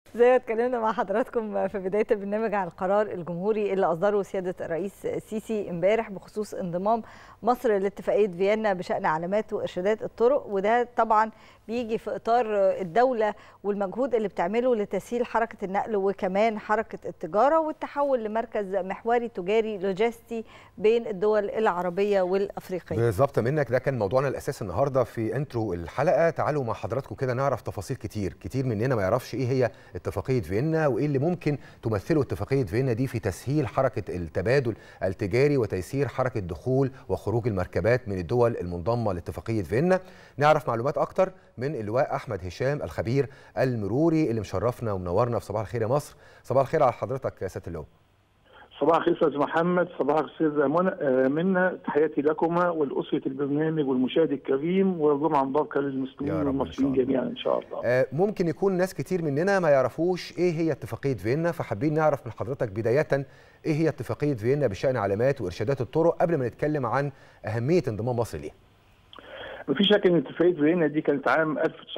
زي ما اتكلمنا مع حضراتكم في بدايه البرنامج عن القرار الجمهوري اللي اصدره سياده الرئيس السيسي امبارح بخصوص انضمام مصر لاتفاقيه فيينا بشان علامات وارشادات الطرق وده طبعا بيجي في اطار الدوله والمجهود اللي بتعمله لتسهيل حركه النقل وكمان حركه التجاره والتحول لمركز محوري تجاري لوجستي بين الدول العربيه والافريقيه. بالظبط منك ده كان موضوعنا الاساسي النهارده في انترو الحلقه تعالوا مع حضراتكم كده نعرف تفاصيل كتير كتير مننا ما يعرفش ايه هي اتفاقيه فيينا وايه اللي ممكن تمثله اتفاقيه فيينا دي في تسهيل حركه التبادل التجاري وتيسير حركه دخول وخروج المركبات من الدول المنضمه لاتفاقيه فيينا نعرف معلومات اكتر من اللواء احمد هشام الخبير المروري اللي مشرفنا ومنورنا في صباح الخير يا مصر صباح الخير على حضرتك يا سياده اللواء صباح الخير استاذ محمد صباح الخير منا تحياتي لكما ولاسره البرنامج والمشاهد الكريم والجمعه مباركه للمسلمين والمصريين جميعا ان شاء الله آه ممكن يكون ناس كتير مننا ما يعرفوش ايه هي اتفاقيه فيينا فحابين نعرف من حضرتك بدايه ايه هي اتفاقيه فيينا بشان علامات وارشادات الطرق قبل ما نتكلم عن اهميه انضمام مصر ليها مفيش شك ان اتفاقيه فيينا دي كانت عام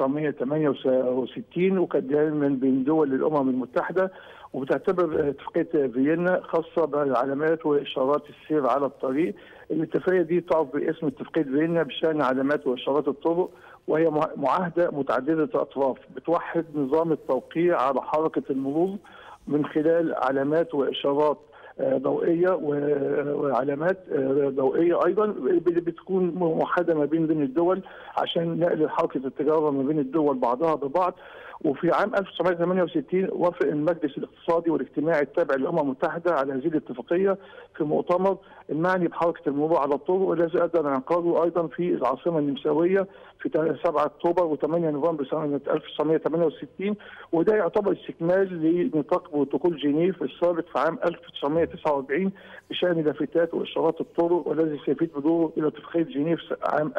1968 وكانت دايما بين دول الامم المتحده وبتعتبر اتفاقيه فيينا خاصه بالعلامات واشارات السير على الطريق الاتفاقيه دي تعرف باسم اتفاقيه فيينا بشان علامات واشارات الطرق وهي معاهده متعدده الاطراف بتوحد نظام التوقيع على حركه المرور من خلال علامات واشارات ضوئيه وعلامات ضوئيه ايضا بتكون موحده ما بين بين الدول عشان نقل حركه التجاره ما بين الدول بعضها ببعض وفي عام 1968 وافق المجلس الاقتصادي والاجتماعي التابع للامم المتحده على هذه الاتفاقيه في مؤتمر المعني بحركه المرور على الطرق والذي ادى انعقاده ايضا في العاصمه النمساويه في 7 اكتوبر و8 نوفمبر سنه 1968 وده يعتبر استكمال لنطاق بروتوكول جنيف السابق في عام 1949 بشان لافتات واشارات الطرق والذي سيفيد بدوره الى اتفاقيه جنيف عام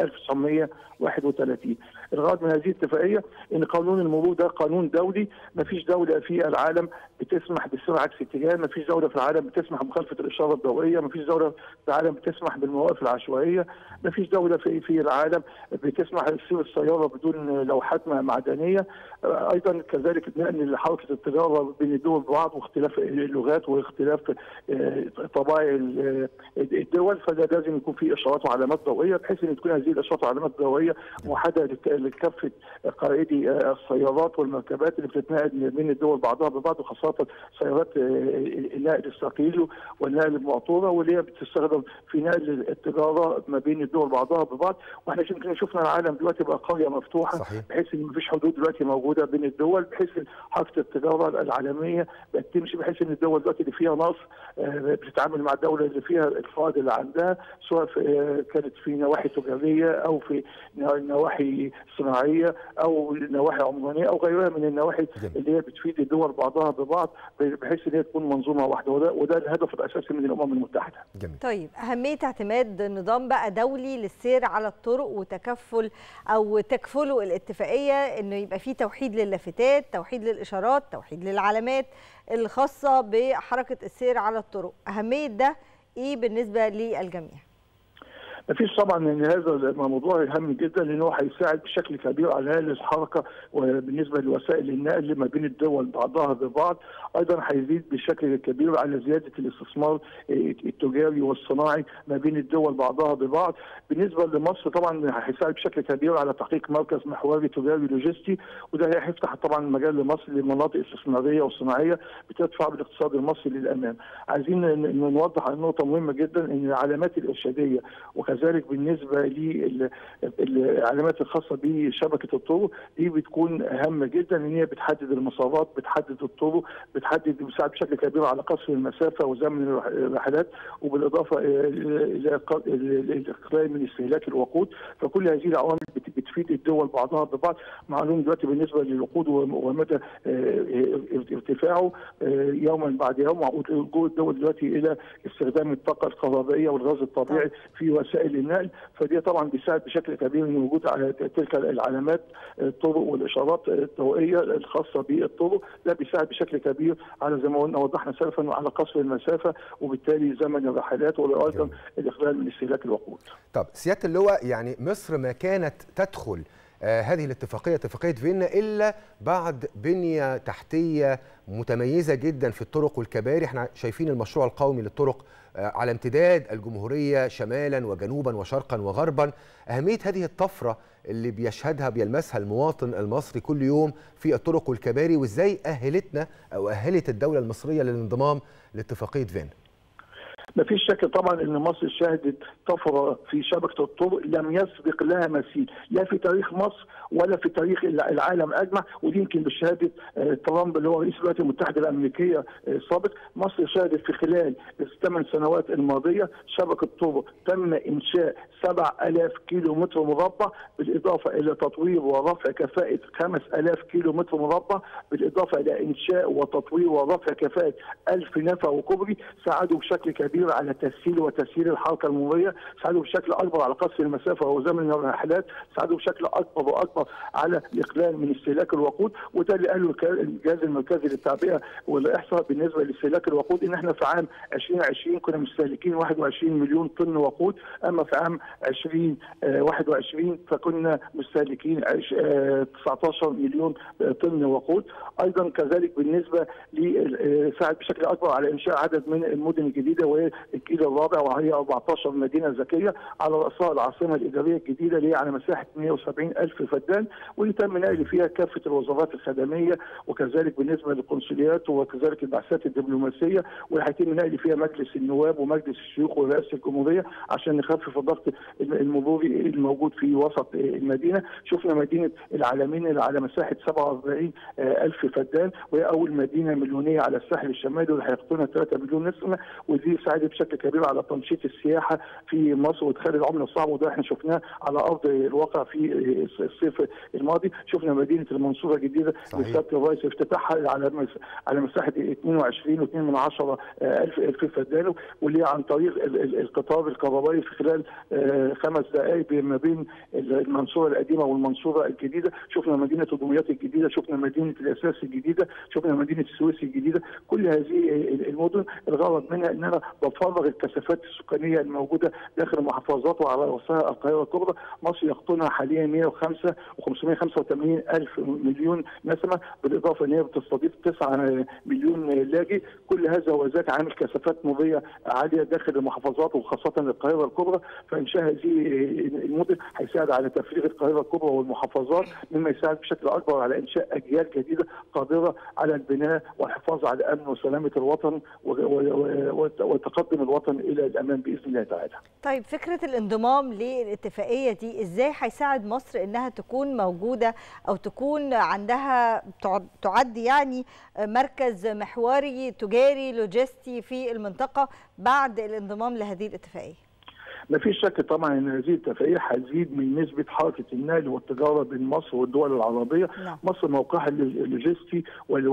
1931 الغرض من هذه الاتفاقيه ان قانون المرور ده قانون دولي ما فيش دوله في العالم بتسمح بالسرعه عكس اتجاه ما فيش دوله في العالم بتسمح بمخالفه الاشاره الضوئيه ما فيش دوله في العالم بتسمح بالمواقف العشوائيه ما فيش دوله في في العالم بتسمح بسير السياره بدون لوحات معدنيه ايضا كذلك نقل حركه التجاره بين الدول بعض واختلاف اللغات واختلاف طبائع الدول فده لازم يكون في اشارات وعلامات ضوئيه بحيث ان تكون هذه الاشارات والعلامات الضوئيه موحده لكافه قائدي السيارات والمركبات اللي بتتنقل بين الدول بعضها ببعض وخاصه سيارات النقل الثقيل والنقل المعطوره واللي هي بتستخدم في نقل التجاره ما بين الدول بعضها ببعض واحنا يمكن شفنا العالم دلوقتي بقى قريه مفتوحه صحيح. بحيث ان مفيش حدود دلوقتي موجوده بين الدول بحيث حركه التجاره العالميه بقت تمشي بحيث ان الدول دلوقتي اللي فيها نصر بتتعامل مع الدوله اللي فيها الفائض اللي عندها سواء في كانت في نواحي تجاريه او في نواحي صناعيه او نواحي عمرانيه او غيرها من النواحي اللي هي بتفيد الدول بعضها ببعض بحيث ان هي تكون منظومه واحده وده وده الهدف الاساسي من الامم المتحده. جميل. طيب اهميه اعتماد نظام بقى دولي للسير على الطرق وتكفل او تكفله الاتفاقيه انه يبقى فيه توحيد للافتات، توحيد للاشارات، توحيد للعلامات الخاصه بحركه السير على الطرق، اهميه ده ايه بالنسبه للجميع؟ مفيش طبعا ان هذا الموضوع هام جدا لانه هيساعد بشكل كبير على نقل الحركه وبالنسبه لوسائل النقل ما بين الدول بعضها ببعض ايضا هيزيد بشكل كبير على زياده الاستثمار التجاري والصناعي ما بين الدول بعضها ببعض بالنسبه لمصر طبعا هيساعد بشكل كبير على تحقيق مركز محوري تجاري لوجستي وده هيفتح طبعا مجال لمصر لمناطق استثماريه وصناعيه بتدفع بالاقتصاد المصري للامام عايزين نوضح نقطه مهمه جدا ان العلامات الارشاديه وكذلك بالنسبه للعلامات الخاصه بشبكه الطرق دي بتكون هامه جدا ان هي بتحدد المسارات بتحدد الطرق بتحدد بتساعد بشكل كبير على قصر المسافه وزمن الرحلات وبالاضافه الى الاقلال من استهلاك الوقود فكل هذه العوامل بتفيد الدول بعضها ببعض معلوم دلوقتي بالنسبه للوقود ومدى ارتفاعه يوما بعد يوم وجود الدول دلوقتي الى استخدام الطاقه الكهربائيه والغاز الطبيعي في وسائل النقل فدي طبعا بيساعد بشكل كبير ان وجود تلك العلامات الطرق والاشارات الضوئيه الخاصه بالطرق ده بيساعد بشكل كبير على زي ما قلنا وضحنا سلفا على قصر المسافه وبالتالي زمن الرحلات وايضا الاقلال من استهلاك الوقود. طب سياده اللواء يعني مصر ما كانت تدخل هذه الاتفاقيه اتفاقيه فيينا الا بعد بنيه تحتيه متميزه جدا في الطرق والكباري احنا شايفين المشروع القومي للطرق على امتداد الجمهوريه شمالا وجنوبا وشرقا وغربا اهميه هذه الطفره اللي بيشهدها بيلمسها المواطن المصري كل يوم في الطرق والكباري وازاي اهلتنا او اهلت الدوله المصريه للانضمام لاتفاقيه فيينا ما فيش شك طبعا ان مصر شهدت طفره في شبكه الطرق لم يسبق لها مثيل لا في تاريخ مصر ولا في تاريخ العالم اجمع ودي يمكن بشهاده ترامب اللي هو رئيس الولايات المتحده الامريكيه السابق مصر شهدت في خلال الثمان سنوات الماضيه شبكه طرق تم انشاء 7000 كيلو متر مربع بالاضافه الى تطوير ورفع كفاءه 5000 كيلو متر مربع بالاضافه الى انشاء وتطوير ورفع كفاءه 1000 نفق وكوبري ساعدوا بشكل كبير على تسهيل وتسهيل الحركه المروريه ساعدوا بشكل اكبر على قصر المسافه وزمن الرحلات ساعدوا بشكل اكبر واكبر على الاقلال من استهلاك الوقود وده اللي قاله الجهاز المركزي للتعبئه والاحصاء بالنسبه لاستهلاك الوقود ان احنا في عام 2020 كنا مستهلكين 21 مليون طن وقود اما في عام 2021 فكنا مستهلكين 19 مليون طن وقود ايضا كذلك بالنسبه ساعد بشكل اكبر على انشاء عدد من المدن الجديده وهي الجيل الرابع وهي 14 مدينه ذكيه على راسها العاصمه الاداريه الجديده اللي هي على مساحه 170 الف فدان واللي تم نقل فيها كافه الوزارات الخدميه وكذلك بالنسبه للقنصليات وكذلك البعثات الدبلوماسيه واللي هيتم نقل فيها مجلس النواب ومجلس الشيوخ ورئاسه الجمهوريه عشان نخفف الضغط المروري الموجود في وسط المدينه شفنا مدينه العالمين اللي على مساحه 47 الف فدان وهي اول مدينه مليونيه على الساحل الشمالي واللي هيقطنها 3 مليون نسمه ودي ساعدت بشكل كبير على تنشيط السياحه في مصر وادخال العمله الصعبه وده احنا شفناه على ارض الواقع في الصيف الماضي شفنا مدينه المنصوره الجديده لسياده الرئيس افتتاحها على على مساحه 22 و2 من 10 الف الف فدان واللي عن طريق القطار الكهربائي في خلال خمس دقائق ما بين المنصوره القديمه والمنصوره الجديده شفنا مدينه دمياط الجديده شفنا مدينه الاساس الجديده شفنا مدينه السويس الجديده كل هذه المدن الغرض منها ان انا بفرغ الكثافات السكانيه الموجوده داخل المحافظات وعلى راسها القاهره الكبرى مصر يقطنها حاليا 105 و585 الف مليون نسمه بالاضافه ان هي بتستضيف 9 مليون لاجئ كل هذا وذاك عامل كثافات مروريه عاليه داخل المحافظات وخاصه القاهره الكبرى فانشاء هذه المدن هيساعد على تفريغ القاهره الكبرى والمحافظات مما يساعد بشكل اكبر على انشاء اجيال جديده قادره على البناء والحفاظ على امن وسلامه الوطن وتقدم الوطن الى الامام باذن الله تعالى. طيب فكره الانضمام للاتفاقيه دي ازاي هيساعد مصر انها تكون موجوده او تكون عندها تعد يعني مركز محوري تجاري لوجستي في المنطقه بعد الانضمام لهذه الاتفاقيه؟ ما فيش شك طبعا ان هذه الاتفاقيه هتزيد من نسبه حركه النقل والتجاره بين مصر والدول العربيه، نعم. مصر موقعها اللوجستي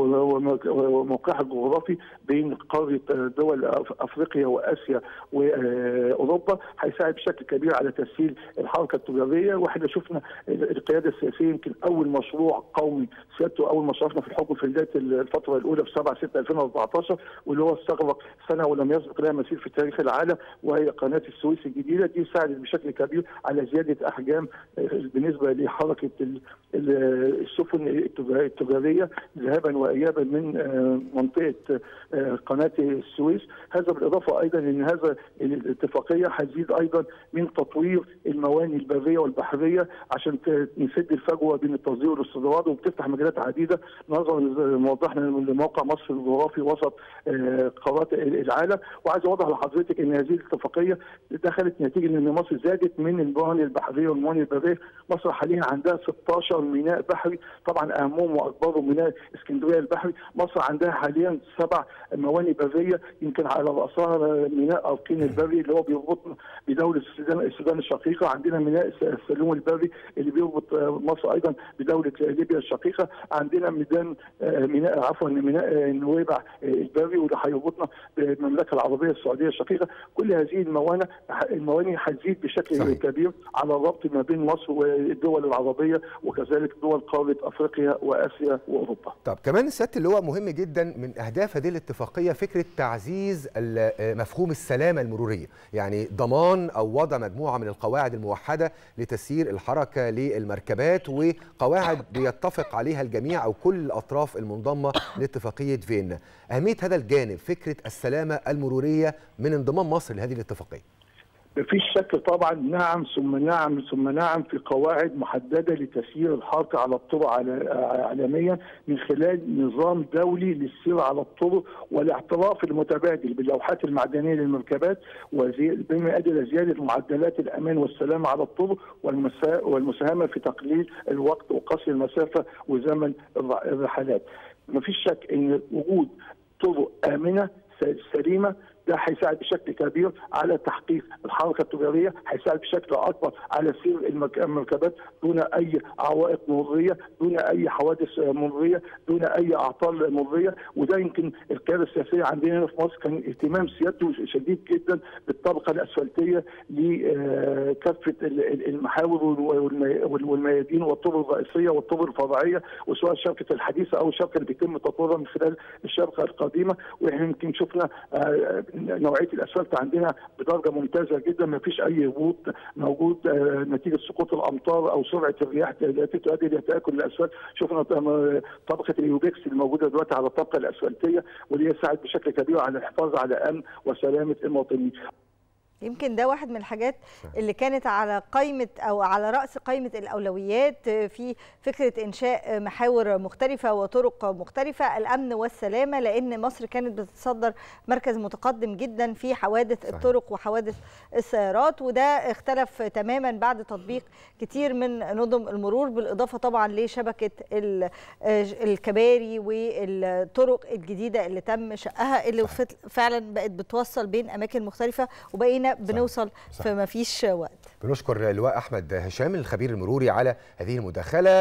وموقعها الجغرافي بين قاره دول افريقيا واسيا واوروبا هيساعد بشكل كبير على تسهيل الحركه التجاريه واحنا شفنا القياده السياسيه يمكن اول مشروع قومي سيادته اول ما شرفنا في الحكم في بدايه الفتره الاولى في 7 6 2014 واللي هو استغرق سنه ولم يسبق لها مثيل في تاريخ العالم وهي قناه السويس الجديده دي ساعدت بشكل كبير على زياده احجام بالنسبه لحركه السفن التجاريه ذهابا وايابا من منطقه قناه السويس هذا بالاضافه ايضا ان هذا الاتفاقيه هتزيد ايضا من تطوير المواني البريه والبحريه عشان نسد الفجوه بين التصدير والاستيراد وبتفتح مجالات عديده نظرا موضحنا لموقع مصر الجغرافي وسط قارات العالم وعايز اوضح لحضرتك ان هذه الاتفاقيه دخلت نتيجه ان مصر زادت من الموانئ البحريه والموانئ البريه مصر حاليا عندها 16 ميناء بحري طبعا اهمهم واكبرهم ميناء اسكندريه البحري مصر عندها حاليا سبع موانئ بريه يمكن على راسها ميناء اركين البري اللي هو بيربطنا بدوله السودان السودان الشقيقه عندنا ميناء السلوم البري اللي بيربط مصر ايضا بدوله ليبيا الشقيقه عندنا ميدان ميناء عفوا ميناء نويبع البري وده هيربطنا بالمملكه العربيه السعوديه الشقيقه كل هذه الموانئ الموانئ هتزيد بشكل صحيح. كبير على الربط ما بين مصر والدول العربيه وكذلك دول قاره افريقيا واسيا واوروبا. طب كمان سياده اللواء مهم جدا من اهداف هذه الاتفاقيه فكره تعزيز ال- مفهوم السلامه المروريه يعني ضمان او وضع مجموعه من القواعد الموحده لتسيير الحركه للمركبات وقواعد بيتفق عليها الجميع او كل الاطراف المنضمه لاتفاقيه فيينا اهميه هذا الجانب فكره السلامه المروريه من انضمام مصر لهذه الاتفاقيه مفيش شك طبعا نعم ثم نعم ثم نعم في قواعد محدده لتسيير الحركه على الطرق عال- عالميا من خلال نظام دولي للسير على الطرق والاعتراف المتبادل باللوحات المعدنيه للمركبات وزي- بما ادى الى زياده معدلات الامان والسلامه على الطرق والمسا- والمساهمه في تقليل الوقت وقصر المسافه وزمن الر- الرحلات. مفيش شك ان وجود طرق امنه س- سليمه ده هيساعد بشكل كبير على تحقيق الحركه التجاريه، هيساعد بشكل اكبر على سير المك- المركبات دون اي عوائق مروريه، دون اي حوادث مروريه، دون اي اعطال مروريه، وده يمكن القياده السياسيه عندنا هنا في مصر كان اهتمام سيادته شديد جدا بالطبقه الاسفلتيه لكافه المحاور والمي- والميادين والطرق الرئيسيه والطرق الفرعيه وسواء الشبكه الحديثه او الشبكه اللي بيتم تطويرها من خلال الشبكه القديمه واحنا يمكن شفنا آه، نوعيه الاسفلت عندنا بدرجه ممتازه جدا ما فيش اي هبوط موجود آه، نتيجه سقوط الامطار او سرعه الرياح التي تؤدي الى تاكل الاسفلت شفنا طبعاً طبقه اليوبكس الموجوده دلوقتي على الطبقه الاسفلتيه واللي هي ساعد بشكل كبير على الحفاظ على امن وسلامه المواطنين يمكن ده واحد من الحاجات اللي كانت على قائمة أو على رأس قائمة الأولويات في فكرة إنشاء محاور مختلفة وطرق مختلفة الأمن والسلامة لأن مصر كانت بتتصدر مركز متقدم جدا في حوادث صحيح. الطرق وحوادث السيارات وده اختلف تماما بعد تطبيق كتير من نظم المرور بالإضافة طبعا لشبكة ال- الكباري والطرق الجديدة اللي تم شقها اللي فت- فعلا بقت بتوصل بين أماكن مختلفة وبقينا بنوصل صحيح. فما فيش وقت بنشكر اللواء احمد هشام الخبير المروري على هذه المداخله